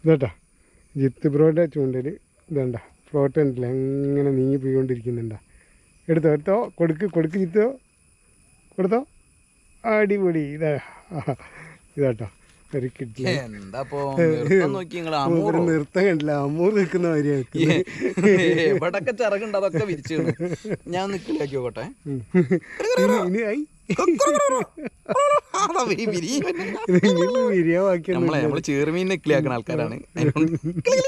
ഇതാട്ടാ ജിത്ത് ബ്രോയുടെ ചൂണ്ടൽ ഇതണ്ട ഫ്ലോട്ട് ഉണ്ടല്ലോ എങ്ങനെ നീങ്ങി പോയിക്കൊണ്ടിരിക്കുന്നുണ്ടാ എടുത്തോ എടുത്തോ കൊടുക്ക് കൊടുക്ക് ജിത്തോ കൊടുത്തോ അടിപൊളി ഇതാ ഇതാട്ടോ ഒരു കിട്ടില്ല എന്താപ്പോ നിർത്താൻ നോക്കി നിങ്ങൾ ഒരു നൃത്തം കണ്ടില്ല അമ്മൂർ നിൽക്കുന്ന മാതിരിയാണ് എവിടൊക്കെ ചിറകുണ്ട് അതൊക്കെ വിരിച്ചു ഞാൻ നിക്കില്ലാക്കി നോക്കട്ടെ ഇനി ഇനി ആയി അതാ വിരി, വിരി. ഇത് ഇനി വിരിയാവാക്കി നമ്മളെ നമ്മള് ചേർമീൻ നിക്കിലാക്കുന്ന ആൾക്കാരാണ് അതിനോണ്ട്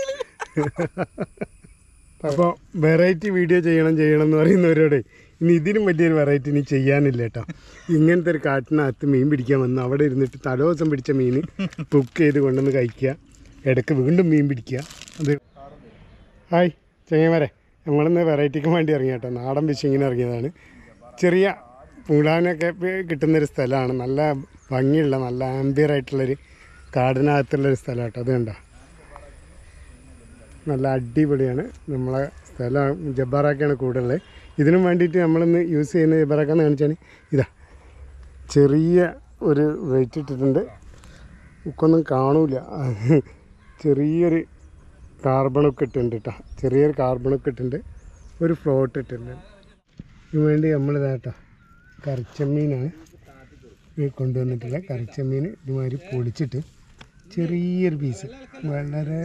അപ്പോൾ വെറൈറ്റി വീഡിയോ ചെയ്യണം ചെയ്യണം എന്ന് പറയുന്നവരോട് ഇനി ഇതിനും വലിയൊരു വെറൈറ്റി ഇനി ചെയ്യാനില്ല കേട്ടോ ഇങ്ങനത്തെ ഒരു കാട്ടിനകത്ത് മീൻ പിടിക്കാൻ വന്ന് അവിടെ ഇരുന്നിട്ട് തലേദിവസം പിടിച്ച മീൻ കുക്ക് ചെയ്ത് കൊണ്ടുവന്ന് കഴിക്കുക ഇടയ്ക്ക് വീണ്ടും മീൻ പിടിക്കുക അത് ഹായ് ചെങ്ങന്മാരെ നമ്മളിന്ന് വെറൈറ്റിക്ക് വേണ്ടി ഇറങ്ങിയ കേട്ടോ നാടൻ ഫിഷിങ്ങിന് ഇറങ്ങിയതാണ് ചെറിയ പൂടാനൊക്കെ കിട്ടുന്നൊരു സ്ഥലമാണ് നല്ല ഭംഗിയുള്ള നല്ല ആംബിയർ ആയിട്ടുള്ളൊരു കാടിനകത്തുള്ളൊരു സ്ഥലം കേട്ടോ അത് കണ്ടോ നല്ല അടിപൊളിയാണ് നമ്മളെ സ്ഥലം ജബ്ബാറാക്കാണ് കൂടുതലുള്ളത് ഇതിനും വേണ്ടിയിട്ട് നമ്മളിന്ന് യൂസ് ചെയ്യുന്ന ജബ്ബാറാക്കാന്ന് കാണിച്ചാൽ ഇതാ ചെറിയ ഒരു വെയിറ്റ് ഇട്ടിട്ടുണ്ട് ഉക്കൊന്നും കാണൂല ചെറിയൊരു കാർബണൊക്കെ ഇട്ടിട്ടുണ്ട് കേട്ടോ ചെറിയൊരു കാർബണൊക്കെ ഇട്ടിട്ടുണ്ട് ഒരു ഫ്ലോട്ട് ഇട്ടിട്ടുണ്ട് ഇതിന് വേണ്ടി നമ്മളിതാ കേട്ടോ കറിച്ചമ്മീനാണ് ഈ കൊണ്ടുവന്നിട്ടുള്ള കറിച്ചമ്മീൻ ഇതുമാതിരി പൊളിച്ചിട്ട് ചെറിയൊരു പീസ് വളരെ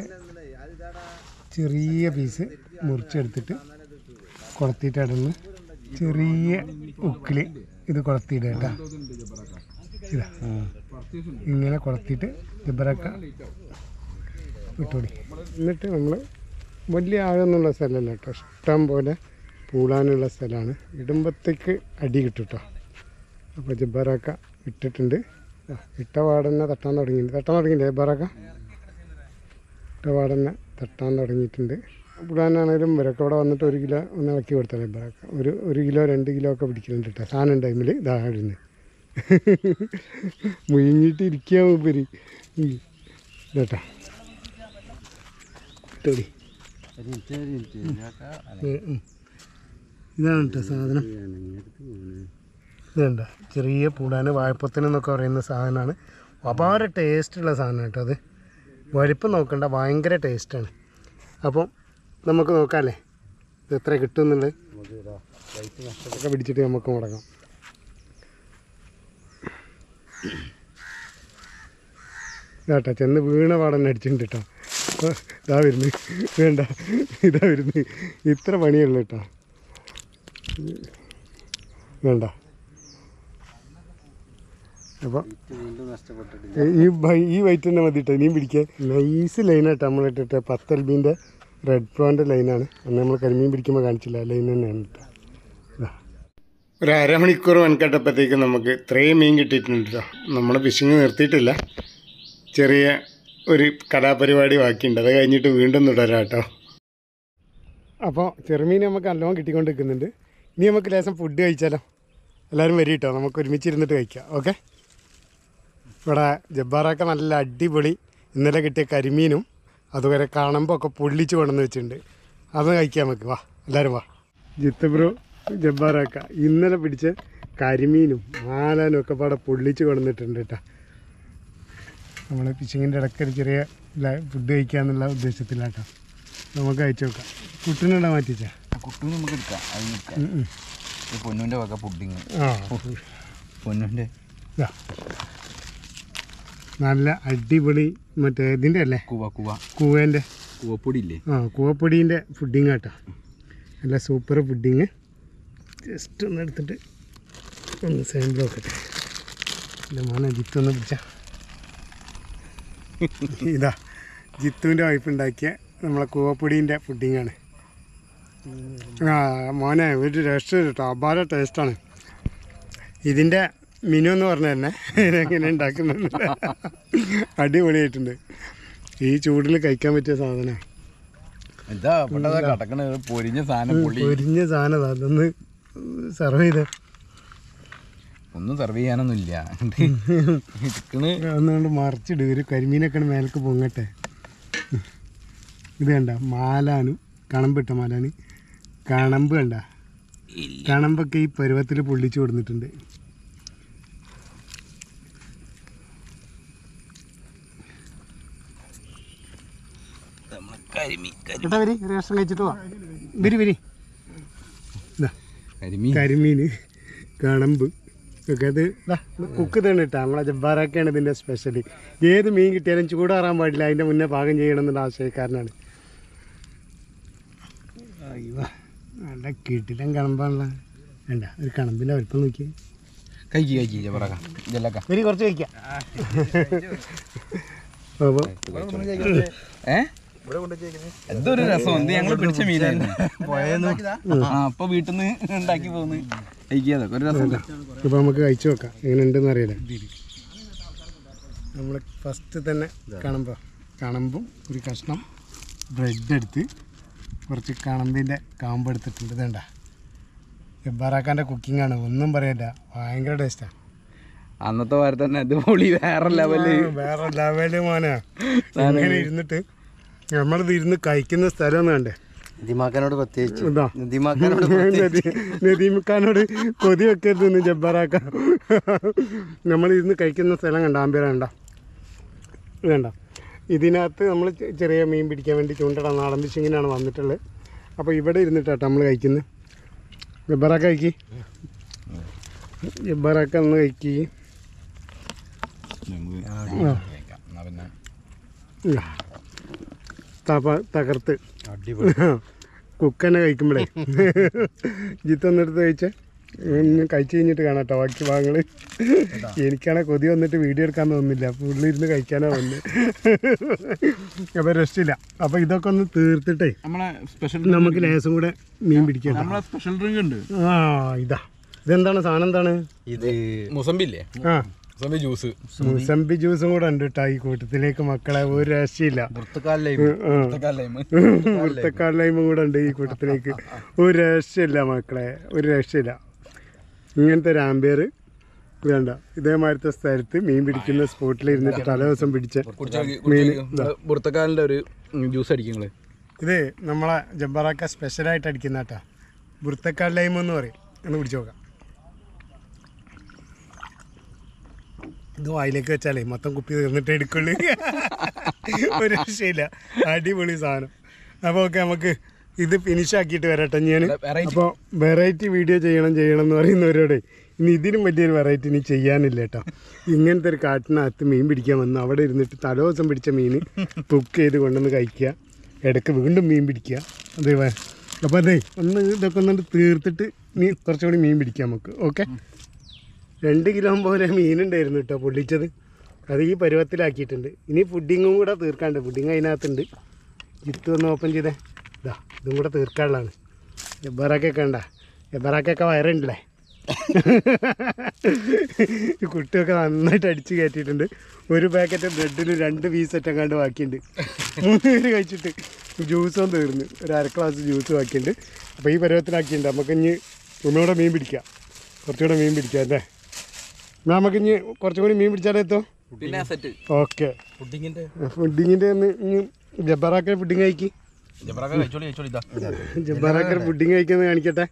ചെറിയ പീസ് മുറിച്ചെടുത്തിട്ട് കുളത്തിയിട്ട് അടന്ന് ചെറിയ ഉക്കിൽ ഇത് കുളത്തിയിടുക കേട്ടോ ഇതാ ഇങ്ങനെ കുളത്തിയിട്ട് ജബറക്ക ഇട്ടുകൊടി എന്നിട്ട് നമ്മൾ വലിയ ആഴമൊന്നുള്ള സ്ഥലമല്ല കേട്ടോ ഇഷ്ടം പോലെ പൂളാനുള്ള സ്ഥലമാണ് ഇടുമ്പത്തേക്ക് അടി കിട്ടും കേട്ടോ അപ്പോൾ ജബ്ബാറാക്ക ഇട്ടിട്ടുണ്ട് ദാ, ഇട്ട പാടന്നെ തട്ടാൻ തുടങ്ങിയിട്ടുണ്ട് തട്ടാൻ തുടങ്ങിയില്ലേ ജബ്ബാറാക്ക ഇട്ട പാടന്നെ തട്ടാൻ തുടങ്ങിയിട്ടുണ്ട് പുടാനാണേലും ഇവരൊക്കെ ഇവിടെ വന്നിട്ട് ഒരു കിലോ ഒന്ന് ഇളക്കി കൊടുത്താൽ ജബ്ബാറാക്ക ഒരു ഒരു കിലോ രണ്ട് കിലോ ഒക്കെ പിടിക്കുന്നുണ്ട് കേട്ടോ സാധനം ടൈമിൽ ഇതാ ഇടുന്നത് മുഴുങ്ങിയിട്ട് ഇരിക്കുക മൂപ്പര് ഉം. ഇതാട്ടാ ഇട്ടോടി ഉം, ഉം. ഇതാണ് കേട്ടോ സാധനം ഇതുണ്ട് ചെറിയ പൂടാന് വായ്പത്തിന് എന്നൊക്കെ പറയുന്ന സാധനമാണ് അപാര ടേസ്റ്റുള്ള സാധനം കേട്ടോ അത് വലിപ്പം നോക്കണ്ട ഭയങ്കര ടേസ്റ്റാണ് അപ്പം നമുക്ക് നോക്കാമല്ലേ ഇത് എത്ര കിട്ടും എന്നുള്ളത് ഒക്കെ പിടിച്ചിട്ട് നമുക്ക് മുടങ്ങാം ഇതാട്ടോ ചെന്ന് വീണ പാടന്നെ അടിച്ചിട്ടുണ്ട് കേട്ടോ ഓ, ഇതാ വരുന്നു വേണ്ട ഇതാ വരുന്നു ഇത്ര പണിയുള്ളൂ കേട്ടോ വേണ്ട അപ്പോൾ ഈ ബൈ- ഈ വൈറ്റ് തന്നെ മതി കേട്ടോ ഇനിയും പിടിക്കാൻ നൈസ് ലൈനാട്ടോ നമ്മളിട്ടിട്ട് പത്തൽബീൻ്റെ റെഡ് പ്രോൻ്റെ ലൈനാണ് അന്ന് നമ്മൾ കരിമീൻ പിടിക്കുമ്പോൾ കാണിച്ചില്ല ആ ലൈൻ തന്നെയാണ് കേട്ടോ ഇതാ. ഒരു അരമണിക്കൂർ വൻകട്ടപ്പോഴത്തേക്ക് നമുക്ക് ഇത്രയും മീൻ കിട്ടിയിട്ടുണ്ട് കേട്ടോ നമ്മൾ ഫിഷിങ് നിർത്തിയിട്ടില്ല ചെറിയ ഒരു കലാപരിപാടി ബാക്കിയുണ്ട് അത് കഴിഞ്ഞിട്ട് വീണ്ടും തുടരാം കേട്ടോ അപ്പോൾ ചെറുമീൻ നമുക്ക് നല്ലോണം കിട്ടിക്കൊണ്ട് നിൽക്കുന്നുണ്ട് ഇനി നമുക്ക് ലേശം ഫുഡ് കഴിച്ചാലോ എല്ലാവരും വരി കേട്ടോ നമുക്ക് ഒരുമിച്ച് ഇരുന്നിട്ട് കഴിക്കാം ഓക്കെ ഇവിടെ ജബ്ബാറൊക്കെ നല്ല അടിപൊളി ഇന്നലെ കിട്ടിയ കരിമീനും അതുവരെ കാണുമ്പോൾ ഒക്കെ പൊള്ളിച്ച് കൊണ്ടുവന്ന് വെച്ചിട്ടുണ്ട് അത് കഴിക്കാം നമുക്ക് വാ എല്ലാവരും വാ ജിത്ത് ബ്രോ ജബ്ബാറാക്ക ഇന്നലെ പിടിച്ച കരിമീനും മാലാനും ഒക്കെ പാടെ പൊള്ളിച്ച് കൊണ്ടുവന്നിട്ടുണ്ട് കേട്ടോ നമ്മൾ ഫിഷിങ്ങിൻ്റെ ഇടയ്ക്ക് ഒരു ചെറിയ ഫുഡ് കഴിക്കാന്നുള്ള ഉദ്ദേശത്തിലാട്ടോ നമുക്ക് കഴിച്ചു നോക്കാം കുട്ടിനുള്ള മാറ്റിച്ചാ കുട്ടു നമുക്ക് എടുക്കാം അത് നിൽക്കാം ഇത് പൊന്നുവിന്റെ വക പുഡിങ് ആ പൊന്നുവിന്റെ ഇതാ. നല്ല അടിപൊളി മറ്റേ ഇതിൻ്റെ അല്ലേ കുവ കുവ കൂവേൻ്റെ കുവപ്പൊടി ഇല്ലേ ആ കൂവപ്പൊടീൻ്റെ ഫുഡിങ് കേട്ടോ നല്ല സൂപ്പർ ഫുഡിങ് ജസ്റ്റ് ഒന്ന് എടുത്തിട്ട് ഒന്ന് സാമ്പിൾ നോക്കട്ടെ എൻ്റെ മോനെ ജിത്ത് ഒന്ന് പിടിച്ച ഇതാ ജിത്തുവിൻ്റെ വൈഫ് ഉണ്ടാക്കിയ നമ്മളെ കൂവപ്പൊടീൻ്റെ ഫുഡിങ്ങാണ് ആ മോനെ ഒരു ടേസ്റ്റ് കേട്ടോ അപാര ടേസ്റ്റാണ് ഇതിൻ്റെ മിനു എന്ന് പറഞ്ഞ തന്നെ ഇതെങ്ങനെ ഉണ്ടാക്കുന്നത് അടിപൊളിയായിട്ടുണ്ട് ഈ ചൂടിൽ കഴിക്കാൻ പറ്റിയ സാധനമാണ് ഇതാ ഇവിടെ കടക്കണ പൊരിഞ്ഞ സാധനം പൊള്ളി പൊരിഞ്ഞ സാധനം അതൊന്ന് സെർവ് ചെയ്ത് ഒന്നും സെർവ് ചെയ്യാനൊന്നും ഇല്ല ഇരിക്കണ് ഒന്നുകൊണ്ട് മറിച്ചിടുക ഒരു കരിമീനൊക്കെ മേലേക്ക് പൊങ്ങട്ടെ ഇത് കണ്ട മാലാനും കണമ്പിട്ട മാലാന് കണമ്പ് കണ്ട കണമ്പൊക്കെ ഈ പരുവത്തിൽ പൊള്ളിച്ചു കൊടുത്തിട്ടുണ്ട് കരിമീൻ ചേട്ടാ വരി ഒരു കഷ്ണം കഴിച്ചിട്ട് പോവാം വരി വരി ഇതാ കരിമീൻ കരിമീൻ കണമ്പ് ഒക്കെ അത് ഇതാ കുക്ക് തന്നെ ഇട്ടാ നമ്മളെ ജബ്ബാറൊക്കെയാണ് ഇതിൻ്റെ സ്പെഷ്യൽ ഏത് മീൻ കിട്ടിയാലും ചൂടാറാൻ പാടില്ല അതിൻ്റെ മുന്നേ പാകം ചെയ്യണം എന്നുള്ള ആശയക്കാരനാണ് അയ്യോ നല്ല കിട്ടിലും കണമ്പാണല്ലോ വേണ്ട ഒരു കണമ്പിൻ്റെ വലിപ്പം നോക്കി കഴിക്കി കഴിക്കി ജബറക്ക ജല്ലക്ക വരി കുറച്ച് കഴിക്കാം അപ്പോൾ ഏ എന്തൊരു രസം എന്ത് ഞങ്ങൾ പിടിച്ച മീനായിരുന്നു ആ അപ്പൊ വീട്ടിൽ നിന്ന് ഉണ്ടാക്കി പോന്ന് കഴിക്കുക അതൊക്കെ ഒരു രസം ഇപ്പോൾ നമുക്ക് കഴിച്ചു നോക്കാം എങ്ങനെ ഉണ്ടെന്ന് അറിയില്ല നമ്മൾ ഫസ്റ്റ് തന്നെ കണമ്പ് കണമ്പും ഒരു കഷ്ണം ബ്രെഡ് എടുത്ത് കുറച്ച് കണമ്പിൻ്റെ കാമ്പ് എടുത്തിട്ടുണ്ട് ഇതേണ്ട ജബ്ബാറാക്കാൻ്റെ കുക്കിംഗ് ആണ് ഒന്നും പറയല്ല ഭയങ്കര ടേസ്റ്റാണ് അന്നത്തെ വാരം തന്നെ ഇത് പൊളി വേറെ ലെവല് വേറെ ലെവല് മോനാ ഇങ്ങനെ ഇരുന്നിട്ട് നമ്മളിത് ഇരുന്ന് കഴിക്കുന്ന സ്ഥലം ഒന്ന് കണ്ടേ ദിമാക്കാനോട് പ്രത്യേകിച്ച് ഇതാ ദിമാക്കാനോട് നദീമുക്കാനോട് കൊതി വെക്കരുതെന്ന് ജബ്ബാറാക്ക നമ്മൾ ഇരുന്ന് കഴിക്കുന്ന സ്ഥലം കണ്ട ആമ്പിയർ കണ്ട വേണ്ട ഇതിനകത്ത് നമ്മൾ ചെറിയ മീൻ പിടിക്കാൻ വേണ്ടി ചൂണ്ടട നാടൻ ഫിഷിങ്ങിനാണ് വന്നിട്ടുള്ളത് അപ്പോൾ ഇവിടെ ഇരുന്നിട്ടാട്ടോ നമ്മൾ കഴിക്കുന്നത് ജബ്ബാറാക്ക കഴിക്കി ജബ്ബാറാക്ക ഒന്ന് കഴിക്കി പിന്നെ തപ തകർത്ത് കുക്കന്നെ കഴിക്കുമ്പോഴേ ജിത്ത് ഒന്നെടുത്ത് കഴിച്ചേ ഇനി കഴിച്ച് കഴിഞ്ഞിട്ട് കാണാം കേട്ടോ ബാക്കി ഭാഗങ്ങൾ എനിക്കാണെ കൊതി വന്നിട്ട് വീഡിയോ എടുക്കാൻ തോന്നുന്നില്ല പുള്ളി ഇരുന്ന് കഴിക്കാനാ വന്ന് അപ്പോൾ രക്ഷയില്ല അപ്പോൾ ഇതൊക്കെ ഒന്ന് തീർത്തിട്ടേ നമ്മളെ സ്പെഷ്യൽ നമുക്ക് ലേസം കൂടെ മീൻ പിടിക്കാം നമ്മളെ സ്പെഷ്യൽ ഡ്രിങ്ക് ഉണ്ട് ആ ഇതാ ഇതെന്താണ് സാധനം എന്താണ് ഇത് മുസമ്പില്ലേ ആ മുസമ്പി ജ്യൂസ് മുസമ്പി ജ്യൂസും കൂടെ ഉണ്ട് കേട്ടോ ഈ കൂട്ടത്തിലേക്ക് മക്കളെ ഒരു രക്ഷയില്ല പുറത്തുകാലിലേക്ക് ആ വൃത്തക്കാലിലായ്മ കൂടെ ഉണ്ട് ഈ കൂട്ടത്തിലേക്ക് ഒരു രക്ഷയില്ല മക്കളെ ഒരു രക്ഷയില്ല ഇങ്ങനത്തെ ഒരു ആംബിയർ വേണ്ട ഇതേമാതിരത്തെ സ്ഥലത്ത് മീൻ പിടിക്കുന്ന സ്പോട്ടിൽ ഇരുന്നിട്ട് തലേ ദിവസം പിടിച്ച പുറത്തക്കാലിന്റെ ഒരു ജ്യൂസ് അടിക്കും നിങ്ങള് ഇത് നമ്മളെ ജബ്ബറാക്ക സ്പെഷ്യലായിട്ട് അടിക്കുന്ന കേട്ടോ വൃത്തക്കാലിലായ്മ എന്ന് പറയും ഒന്ന് പിടിച്ചു നോക്കാം ഇത് വായിലേക്ക് വെച്ചാലേ മൊത്തം കുപ്പി തീർന്നിട്ട് എടുക്കുള്ളൂ ഒരു രക്ഷയില്ല അടിപൊളി സാധനം അപ്പോൾ ഓക്കെ നമുക്ക് ഇത് ഫിനിഷ് ആക്കിയിട്ട് വരട്ടെ ഞാൻ വെറൈറ്റി അപ്പോൾ വെറൈറ്റി വീഡിയോ ചെയ്യണം ചെയ്യണം എന്ന് പറയുന്നവരോട് ഇനി ഇതിനും വലിയൊരു വെറൈറ്റി ഇനി ചെയ്യാനില്ല കേട്ടോ ഇങ്ങനത്തെ ഒരു കാട്ടിനകത്ത് മീൻ പിടിക്കാൻ വന്ന് അവിടെ ഇരുന്നിട്ട് തലേദിവസം പിടിച്ച മീൻ കുക്ക് ചെയ്ത് കൊണ്ടുവന്ന് കഴിക്കുക ഇടയ്ക്ക് വീണ്ടും മീൻ പിടിക്കുക അതേ അപ്പോൾ അതെ ഒന്ന് ഇതൊക്കെ ഒന്ന് തീർത്തിട്ട് ഇനി കുറച്ചുകൂടി മീൻ പിടിക്കാം നമുക്ക് ഓക്കെ രണ്ട് കിലോ പോലെ മീനുണ്ടായിരുന്നു കേട്ടോ പൊള്ളിച്ചത് അത് ഈ പരുവത്തിലാക്കിയിട്ടുണ്ട് ഇനി പുഡിങ്ങും കൂടെ തീർക്കാണ്ട് പുഡിങ് അതിനകത്തുണ്ട് ജിത്ത് ഒന്ന് ഓപ്പൺ ചെയ്തേ ഇതാ ഇതും കൂടെ തീർക്കാനുള്ളതാണ് എബറാക്കൊക്കെ കണ്ട എബറാക്കൊക്കെ വയറുണ്ടല്ലേ കുട്ടിയൊക്കെ നന്നായിട്ട് അടിച്ച് കയറ്റിയിട്ടുണ്ട് ഒരു പാക്കറ്റ് ബ്രെഡിൽ രണ്ട് പീസ് എങ്ങാണ്ട് ബാക്കിയുണ്ട് മൂന്ന് പേര് കഴിച്ചിട്ട് ജ്യൂസും തീർന്ന് ഒരു അര ഗ്ലാസ് ജ്യൂസ് ബാക്കിയുണ്ട് അപ്പോൾ ഈ പരുവത്തിലാക്കിയിട്ടുണ്ട് നമുക്ക് ഇനി ഒന്നുകൂടെ മീൻ പിടിക്കാം കുറച്ചുകൂടെ മീൻ പിടിക്കാം അല്ലേ എന്നാ നമുക്ക് ഇനി കുറച്ചും കൂടി മീൻ പിടിച്ചാലെത്തോ പിന്നെ സെറ്റ് ഓക്കെ പുഡിങ്ങിന്റെ ഫുഡിങ്ങിൻ്റെ ഒന്ന് ഇനി ജബ്ബറാക്ക ഫുഡിങ് കഴിക്കി ജബറക്ക കഴിച്ചോളി കഴിച്ചോളി ഇതാ ജബ്ബാറാക്കർ പുഡിങ് കഴിക്കുന്നത് കാണിക്കട്ടെ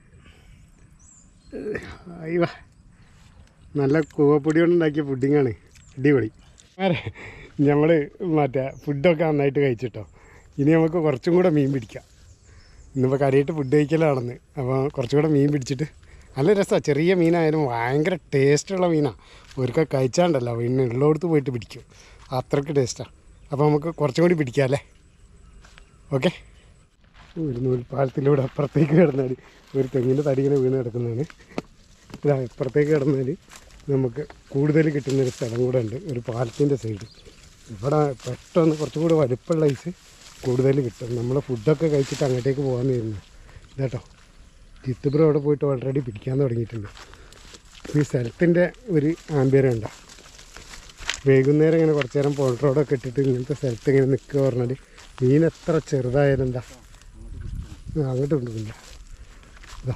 അയ്യോ നല്ല കൂവപ്പൊടി കൊണ്ടുണ്ടാക്കിയ പുഡിങ്ങാണ് അടിപൊളി നമ്മൾ മറ്റേ ഫുഡൊക്കെ നന്നായിട്ട് കഴിച്ചിട്ടോ ഇനി നമുക്ക് കുറച്ചും കൂടെ മീൻ പിടിക്കാം ഇന്നിപ്പോൾ കറിയിട്ട് ഫുഡ് കഴിക്കലാണെന്ന് അപ്പോൾ കുറച്ചും കൂടെ മീൻ പിടിച്ചിട്ട് നല്ല രസമാണ് ചെറിയ മീനായാലും ഭയങ്കര ടേസ്റ്റുള്ള മീനാണ് ഒരിക്കൽ കഴിച്ചാണ്ടല്ലോ പിന്നെ ഉള്ളിടത്ത് പോയിട്ട് പിടിക്കും അത്രയ്ക്ക് ടേസ്റ്റാണ് അപ്പോൾ നമുക്ക് കുറച്ചും കൂടി പിടിക്കാം അല്ലേ ഓക്കെ ഒരു നൂൽപ്പാലത്തിലൂടെ അപ്പുറത്തേക്ക് കിടന്നാൽ ഒരു തെങ്ങിൻ്റെ തടിങ്ങനെ വീണ് കിടക്കുന്നതാണ് ഇതാ ഇപ്പുറത്തേക്ക് കിടന്നാൽ നമുക്ക് കൂടുതൽ കിട്ടുന്നൊരു സ്ഥലം കൂടെ ഉണ്ട് ഒരു പാലത്തിൻ്റെ സൈഡ് ഇവിടെ പെട്ടെന്ന് കുറച്ചും കൂടി വലുപ്പമുള്ള ഐസ് കൂടുതൽ കിട്ടും നമ്മൾ ഫുഡൊക്കെ കഴിച്ചിട്ട് അങ്ങോട്ടേക്ക് പോകാമെന്ന് വരുന്നു ഇതാട്ടോ ചിത്തുപുരം അവിടെ പോയിട്ട് ഓൾറെഡി പിടിക്കാൻ തുടങ്ങിയിട്ടുണ്ട് ഈ സ്ഥലത്തിൻ്റെ ഒരു ആംബിയർ ഉണ്ടോ വൈകുന്നേരം ഇങ്ങനെ കുറച്ച് നേരം പോൾട്രോടൊക്കെ ഇട്ടിട്ട് ഇങ്ങനത്തെ സ്ഥലത്ത് ഇങ്ങനെ നിൽക്കുക പറഞ്ഞാൽ മീൻ എത്ര ചെറുതായാലും എന്താ ആ, അങ്ങോട്ട് കൊണ്ടുപോയില്ല ഇതാ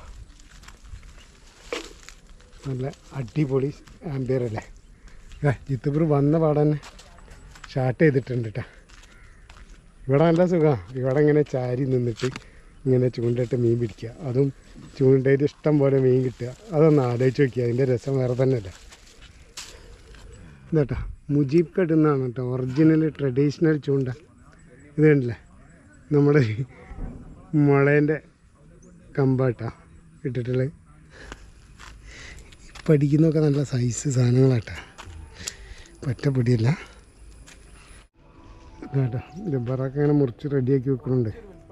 നല്ല അടിപൊളി ആംബിയർ അല്ലേ ആ ജിത്തുപുർ വന്ന പാടെ തന്നെ ഷാർട്ട് ചെയ്തിട്ടുണ്ട് കേട്ടോ ഇവിടെ നല്ല സുഖമാണ് ഇവിടെ ഇങ്ങനെ ചാരി നിന്നിട്ട് ഇങ്ങനെ ചൂണ്ടയിട്ട് മീൻ പിടിക്കുക അതും ചൂണ്ടയിട്ട് ഇഷ്ടം പോലെ മീൻ കിട്ടുക അതൊന്ന് ആലോചിച്ച് നോക്കിയാൽ അതിൻ്റെ രസം വേറെ തന്നെയല്ലേ ഇതാട്ടോ മുജീബ് കെട്ടുന്നതാണ് കേട്ടോ ഒറിജിനൽ ട്രഡീഷണൽ ചൂണ്ട ഇത് കണ്ടില്ലേ നമ്മുടെ ഈ മുളേൻ്റെ കമ്പാട്ടാ ഇട്ടിട്ടുള്ളത് പഠിക്കുന്നതൊക്കെ നല്ല സൈസ് സാധനങ്ങളാട്ടാ പറ്റ പൊടിയല്ല കേട്ടോ റബ്ബറൊക്കെ ഇങ്ങനെ മുറിച്ച് റെഡിയാക്കി വെക്കുന്നുണ്ട്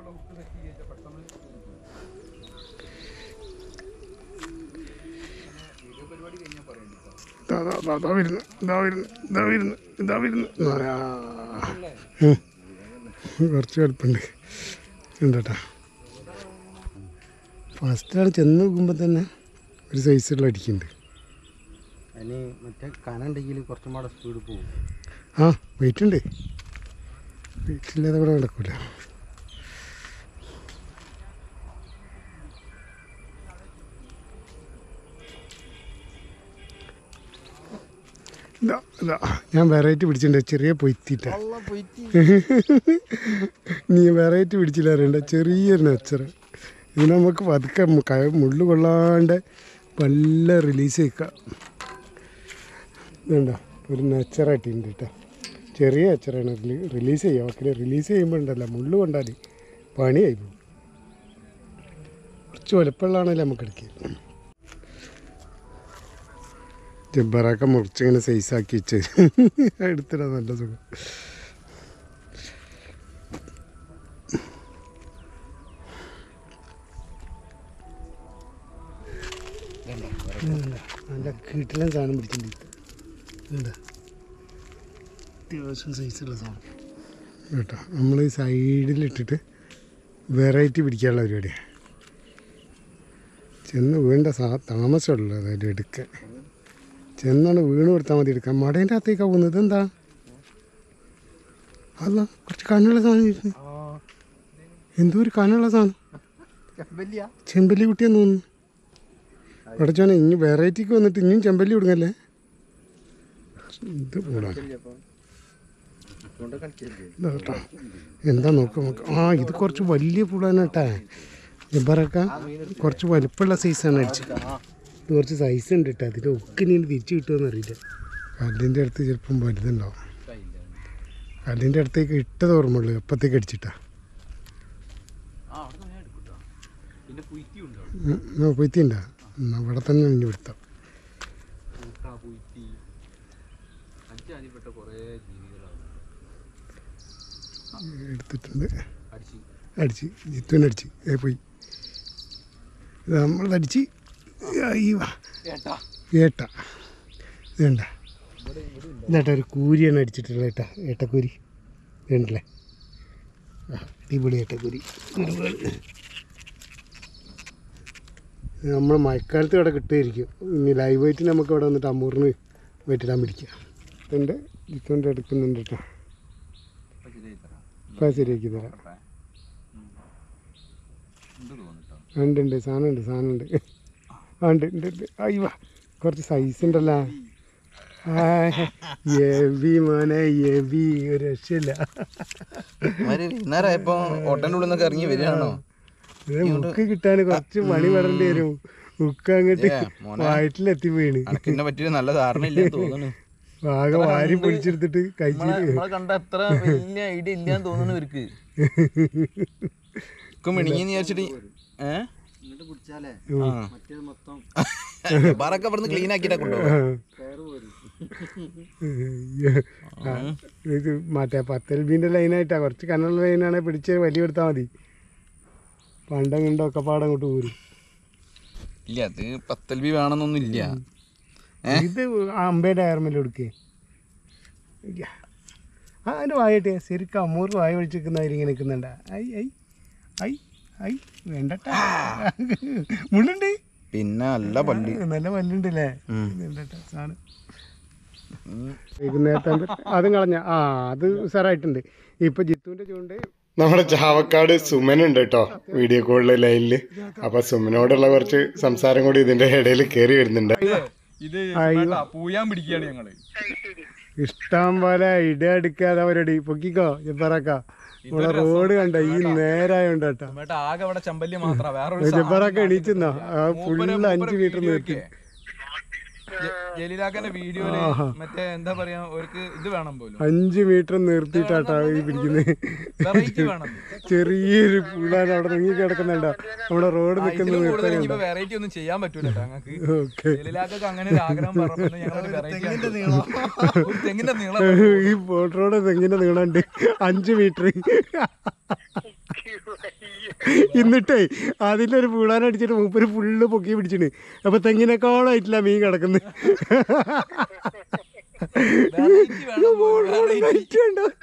ദാ, ദാ, ദാ, ദാ വരുന്നു ഇതാ വരുന്നു ഇതാ വരുന്നു ഇതാ വരുന്നു എന്ന് പറയാ. ഉം. കുറച്ച് എളുപ്പമുണ്ട് ഉണ്ടട്ടാ ഫസ്റ്റാണ് ചെന്ന് നോക്കുമ്പോൾ തന്നെ ഒരു സൈസുള്ള അടിക്കുന്നുണ്ട് അതിന് മറ്റേ കനുണ്ടെങ്കിൽ കുറച്ചും കൂടെ സ്പീഡ് പോകും ആ വെയിറ്റ് ഉണ്ട് വെയിറ്റ് ഇല്ലാതെ കൂടെ നടക്കൂല ഇതാ ഇതാ ഞാൻ വെറൈറ്റി പിടിച്ചിട്ടുണ്ട് ചെറിയ പൊയ്ത്തിട്ട നീ വെറൈറ്റി പിടിച്ചില്ല അറിയണ്ട ചെറിയൊരു നെച്ചർ ഇത് നമുക്ക് പതുക്കെ മു- ക- മുള്ളു കൊള്ളാണ്ട് നല്ല റിലീസ് ചെയ്യിക്കാം വേണ്ട ഒരു നെച്ചറായിട്ടുണ്ട് കേട്ടോ ചെറിയ നെച്ചറാണ് റിലീസ് ചെയ്യുക ഓക്കെ റിലീസ് ചെയ്യുമ്പോൾ ഉണ്ടല്ലോ മുള്ളു കൊണ്ടാൽ പണിയായി പോകും കുറച്ച് വലുപ്പമുള്ളതാണല്ലോ നമുക്ക് എടുക്കുക ജബ്ബറൊക്കെ മുറിച്ചിങ്ങനെ സൈസാക്കി വെച്ച് എടുത്തിടാൻ നല്ല സുഖം നല്ല കീട്ടിലും സാധനം പിടിച്ചിട്ടുണ്ട് എന്താ അത്യാവശ്യം സൈസുള്ള സാധനം കേട്ടോ നമ്മൾ ഈ സൈഡിലിട്ടിട്ട് വെറൈറ്റി പിടിക്കാനുള്ള പരിപാടിയാണ് ചെന്ന് വീണ്ട സാ താമസമുള്ളൂ അതായത് എടുക്കാൻ ചെന്നാണ് വീണ് കൊടുത്താൽ മതി എടുക്കാൻ മടേൻ്റെ അകത്തേക്കാണ് പോകുന്നത് ഇതെന്താ അല്ല കുറച്ച് കണ്ണുള്ള സാധനം ഇരുന്ന് എന്തോ ഒരു കണ്ണുള്ള സാധനം ചെമ്പല്ലി കുട്ടിയെന്ന് തോന്നുന്നു പഠിച്ചോനെ ഇനി വെറൈറ്റിക്ക് വന്നിട്ട് ഇനിയും ചെമ്പല്ലി കൊടുങ്ങല്ലേ ഇത് കൂടാൻ ഇതാ കേട്ടോ എന്താ നോക്കാം നമുക്ക് ആ ഇത് കുറച്ച് വലിയ പുളാണ് കേട്ടാ ജബ്ബറക്ക കുറച്ച് വലിപ്പമുള്ള സൈസാണ് അടിച്ചത് ഇത് കുറച്ച് സൈസ് ഉണ്ട് കേട്ടോ അതിൽ ഒക്കെ ഇനി തിരിച്ച് കിട്ടുമെന്ന് അറിയില്ല കല്ലിൻ്റെ അടുത്ത് ചിലപ്പം വലുതുണ്ടാവും കല്ലിൻ്റെ അടുത്തേക്ക് ഇട്ടത് ഓർമ്മയുള്ളൂ എപ്പത്തേക്ക് അടിച്ചിട്ടാ പിന്നെ കുയിറ്റി ഉണ്ടോ പൊയ്ത്തി ഉണ്ടാ എന്നാ ഇവിടെ തന്നെ ഇനി എടുത്താം കുയിറ്റി അഞ്ചാനിപ്പെട്ട കുറേ ജീവികളാണ് എടുത്തിട്ടുണ്ട് അടിച്ച് അടിച്ച് ജിത്തുവിനടിച്ച് ഏ പോയി ഇത് നമ്മളടിച്ച് ഈ വാ ഏട്ടാ ഏട്ട വേണ്ട ഇതേട്ടാ ഒരു കൂരിയാണ് അടിച്ചിട്ടുള്ളത് ഏട്ടാ ഏട്ടക്കൂരി വേണ്ടല്ലേ ആ, അടിപൊളി ഏട്ടക്കൂരി നമ്മൾ മഴക്കാലത്ത് ഇവിടെ കിട്ടുമായിരിക്കും ഇനി ലൈവായിട്ട് നമുക്ക് ഇവിടെ വന്നിട്ട് അമ്മൂറിന് വെറ്റിടാൻ പിടിക്കുക ഇതുണ്ട് ജിത്തുവിൻ്റെ എടുക്കുന്നുണ്ട് കേട്ടോ അപ്പം ശരിയാക്കി തരാം ഉണ്ട് തോന്നിട്ടോ ഉണ്ട് ഉണ്ട് സാധനം ഉണ്ട് സാധനം ഉണ്ട് ആ ഉണ്ട് ഉണ്ട് ഉണ്ട് അയ്യോ കുറച്ച് സൈസ് ഉണ്ടല്ലോ എവി മോനെ എവി ഒരു രക്ഷയില്ല വൈകുന്നേരമായപ്പോ ഹോട്ടലിന്റെ ഉള്ളിൽ നിന്നൊക്കെ ഇറങ്ങി വരികയാണോ ഇത് മുക്ക് കിട്ടാൻ കുറച്ച് പണി പെടേണ്ടി വരും മുക്ക് അങ്ങോട്ട് ഏ, മോനെ. വയറ്റിലെത്തി വീണ് അനക്കിന്നെ പറ്റിയൊരു നല്ല ധാരണ ഇല്ലെന്ന് തോന്നുന്നു ആകെ വാരി പൊടിച്ചെടുത്തിട്ട് കഴിച്ച് നമ്മളെ നമ്മളെ കണ്ട അത്ര വലിയ ഐഡിയ ഇല്ലാന്ന് തോന്നുന്നു ഇവർക്ക് മിണിങ്ങി വിചാരിച്ചിട്ട് ഏഹ് ഇങ്ങോട്ട് പിടിച്ചാലേ ആ മറ്റേ മൊത്തം ബാറൊക്കെ ഇവിടുന്ന് ക്ലീൻ ആക്കിയിട്ടാ കൊണ്ടുപോകും കയറ് പോരും ഇത് മറ്റേ പത്തൽബീൻ്റെ ലൈനായിട്ടാ കുറച്ച് കനുള്ള ലൈനാണെ പിടിച്ച് വലിയ എടുത്താൽ മതി പണ്ടം കണ്ടോ ഒക്കെ പാടം അങ്ങോട്ട് പോരും ഇല്ല അത് പത്തൽ ബി വേണമെന്നൊന്നും ഇല്ല ഇത് അമ്പയുടെ ആർമൽ എടുക്കേ ആ അതിൻ്റെ വായട്ടെ ശരിക്കും അമ്മൂർക്ക് വായ ഒഴിച്ചിരിക്കുന്നവർ ഇങ്ങനെ നിൽക്കുന്നുണ്ട ഐ ഐ ഐ ഐ വേണ്ടട്ടാ മുള്ളുണ്ട് പിന്നെ നല്ല പല്ല് നല്ല പല്ലുണ്ടല്ലേ ഉം. വേണ്ടട്ടാ സാധനം ഉം. വൈകുന്നേരത്തെ അതും കളഞ്ഞ ആ അത് ഉസാറായിട്ടുണ്ട് ഇപ്പൊ ജിത്തുവിന്റെ ചൂണ്ട് നമ്മുടെ ചാവക്കാട് സുമൻ ഉണ്ട് കേട്ടോ വീഡിയോ കോളില് ലൈനിൽ അപ്പൊ സുമനോടുള്ള കുറച്ച് സംസാരം കൂടി ഇതിന്റെ ഇടയിൽ കയറി വരുന്നുണ്ട് ഇത് അയ്യോ. പൂയാൻ പിടിക്കുകയാണ് ഞങ്ങള് ഇഷ്ടം പോലെ ഇട എടുക്കാതെ അവരടി പൊക്കിക്കോ ജബ്ബറാക്ക ഇവിടെ റോഡ് കണ്ട ഈ നേരായോണ്ട് കേട്ടോ മേട്ടാ ആകെ അവിടെ ചമ്പല്ലി മാത്രം വേറെ ജബ്ബറാക്ക എണീച്ചെന്നോ ആ ഫുള്ള് അഞ്ച് മീറ്റർ നിർത്തി ജലീലാക്കന്റെ വീഡിയോയില് മറ്റേ എന്താ പറയാ അവർക്ക് ഇത് വേണം പോലും അഞ്ച് മീറ്റർ നിർത്തിയിട്ടാട്ടാ ഈ പിടിക്കുന്നത് വെറൈറ്റി വേണം ചെറിയൊരു പുള്ളാൻ അവിടെ നീങ്ങി കിടക്കുന്നുണ്ടോ നമ്മുടെ റോഡ് നിൽക്കുന്ന ഇതിലും കൂടുതൽ നിർത്തലുണ്ടോ ഇനിയിപ്പോ വെറൈറ്റി ഒന്നും ചെയ്യാൻ പറ്റൂല ഞങ്ങൾക്ക് ഓക്കെ ജലീലാക്കൊക്കെ അങ്ങനെ ഒരു ആഗ്രഹം പറഞ്ഞപ്പോൾ ഞങ്ങളൊരു വെറൈറ്റി ഒരു തെങ്ങിന്റെ നീളം ഈ പോട്ടറോടെ തെങ്ങിന്റെ നീളമുണ്ട് അഞ്ച് മീറ്റർ എന്നിട്ടേ അതിലൊരു പൂളാൻ അടിച്ചിട്ട് മൂപ്പര് ഫുള്ള് പൊക്കി പിടിച്ചിട്ട് അപ്പൊ തെങ്ങിനേക്കാളായിട്ടില്ല മീൻ കിടക്കുന്നത് വെറൈറ്റി വേണം വെറൈറ്റി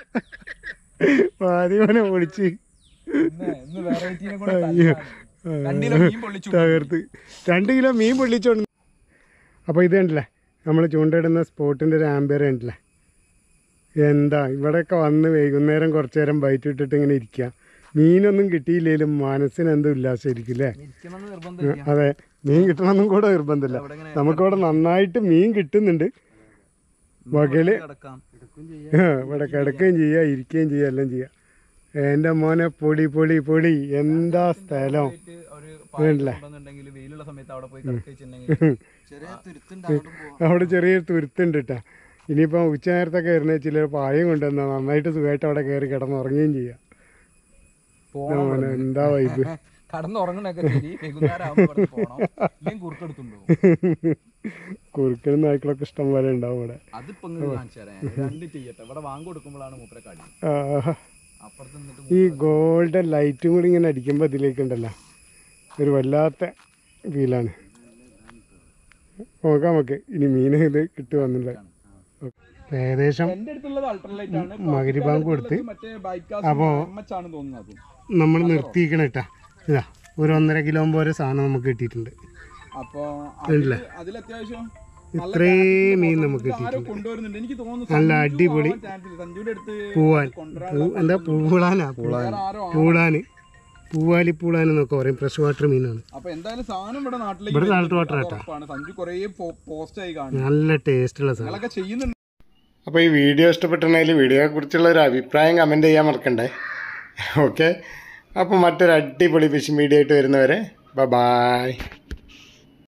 ആദ്യമനെ പൊളിച്ച് ഇന്ന് വെറൈറ്റിനെ കൊണ്ട് അയ്യോ തല്ലാണ്. രണ്ട് കിലോ മീൻ പൊള്ളിച്ചു തകർത്ത് രണ്ട് കിലോ മീൻ പൊള്ളിച്ചോണ്ട് അപ്പോൾ ഇത് കണ്ടില്ലേ നമ്മൾ ചൂണ്ടയിടുന്ന സ്പോട്ടിൻ്റെ ഒരു ആംബിയർ കണ്ടില്ലേ എന്താ ഇവിടെയൊക്കെ വന്ന് വൈകുന്നേരം കുറച്ച് നേരം ബൈറ്റ് ഇട്ടിട്ട് ഇങ്ങനെ ഇരിക്കുക മീനൊന്നും കിട്ടിയില്ലെങ്കിലും മനസ്സിന് എന്തോ ഉല്ലാസമായിരിക്കും അല്ലേ ഇരിക്കണമെന്ന് നിർബന്ധമില്ല അതെ മീൻ കിട്ടണമെന്നും കൂടെ നിർബന്ധമില്ല അവിടെ ഇങ്ങനെ നമുക്കവിടെ നന്നായിട്ട് മീൻ കിട്ടുന്നുണ്ട് വകല് കിടക്കാം ഇവിടെ കിടക്കുകയും ചെയ്യുക ഇരിക്കുകയും ചെയ്യുക എല്ലാം ചെയ്യുക എൻ്റെ മോനെ പൊടി പൊടി പൊടി എന്താ സ്ഥലം പോയിട്ട് ഒരു പാടുണ്ടെങ്കിൽ വെയിലുള്ള സമയത്ത് അവിടെ പോയി കിടക്കിച്ചിട്ടുണ്ടെങ്കിൽ ചെറിയ തുരുത്തുണ്ട് അങ്ങോട്ട് പോവാം അവിടെ ചെറിയൊരു തുരുത്തുണ്ട് കേട്ടോ ഇനിയിപ്പോൾ ഉച്ച നേരത്തൊക്കെ വരുന്ന ചിലർ പായം കൊണ്ടുവന്നാൽ നന്നായിട്ട് സുഖമായിട്ട് അവിടെ കയറി കിടന്നുറങ്ങുകയും ചെയ്യാം പോണം മോനെ എന്താ വൈബ് കടന്നുറങ്ങണൊക്കെ ശരി വൈകുന്നേരം ആകുമ്പോൾ ഇവിടുന്ന് പോണം ഇല്ലെങ്കിൽ കുറുക്കെടുത്തുണ്ടോ കുറുക്കനും നായ്ക്കളൊക്കെ ഇഷ്ടം പോലെ ഉണ്ടാവും ഇവിടെ അതിപ്പോ ഇങ്ങനെ കാണിച്ചു തരാം രണ്ട് ചെയ്യട്ടെ ഇവിടെ വാങ്ങ് കൊടുക്കുമ്പോഴാണ് മൂപ്പരെ കടി ആ, അപ്പുറത്ത് നിന്നിട്ട് ഈ ഗോൾഡൻ ലൈറ്റും കൂടി ഇങ്ങനെ അടിക്കുമ്പോൾ ഇതിലേക്കുണ്ടല്ലോ ഒരു വല്ലാത്ത ഫീലാണ് നോക്കാം നമുക്ക് ഇനി മീൻ ഇത് കിട്ടുവന്നില്ല ഏകദേശം എന്റെ അടുത്തുള്ളത് അൾട്രലൈറ്റ് ആണ് മകരിബാങ്ക് കൊടുത്ത് മറ്റേ ബൈക്കാസ് ആണ് തോന്നുന്നത് നമ്മൾ നിർത്തിയിരിക്കണം കേട്ടാ ഇതാ ഒരു ഒന്നര കിലോ പോലെ സാധനം നമുക്ക് കിട്ടിയിട്ടുണ്ട് അപ്പൊ കണ്ടില്ലേ? അതിൽ അത്യാവശ്യം ഇത്രയും മീൻ നമുക്ക് ആരോ കിട്ടിയിട്ടുണ്ട് കൊണ്ടുവരുന്നുണ്ട് എനിക്ക് തോന്നുന്നു നല്ല സഞ്ജു അടിപൊളി ആവാൻ chance ഇല്ല. സഞ്ജുവിന്റെ അടുത്ത് പൂവാൻ കൊണ്ടുവരാൻ പൂ- എന്താ പൂളാനാ വേറെ ആരോ ആണ്. പൂളാന് പൂവാലി പൂളാൻ എന്നൊക്കെ പറയും ഫ്രഷ് വാട്ടർ മീനാണ് അപ്പൊ എന്തായാലും സാധനം ഇവിടെ നാട്ടിലേക്ക് ഇവിടെ വരുന്നുണ്ട്. നാട്ടിൽ വാട്ടർ അത് ആട്ടാ ഉറപ്പാണ്. സഞ്ജു കൊറേ പോസ്റ്റ് ആയി കാണും നല്ല ടേസ്റ്റുള്ള സാധനം നിങ്ങളൊക്കെ ചെയ്യുന്നുണ്ട് അപ്പോൾ ഈ വീഡിയോ ഇഷ്ടപ്പെട്ടിട്ടുണ്ടെങ്കിൽ വീഡിയോയെ കുറിച്ചുള്ള ഒരു അഭിപ്രായം കമൻറ്റ് ചെയ്യാൻ മറക്കണ്ടേ ഓക്കെ അപ്പോൾ മറ്റൊരു അടിപൊളി ഫിഷിംഗ് വീഡിയോ ആയിട്ട് വരുന്നവരെ ബ ബായ്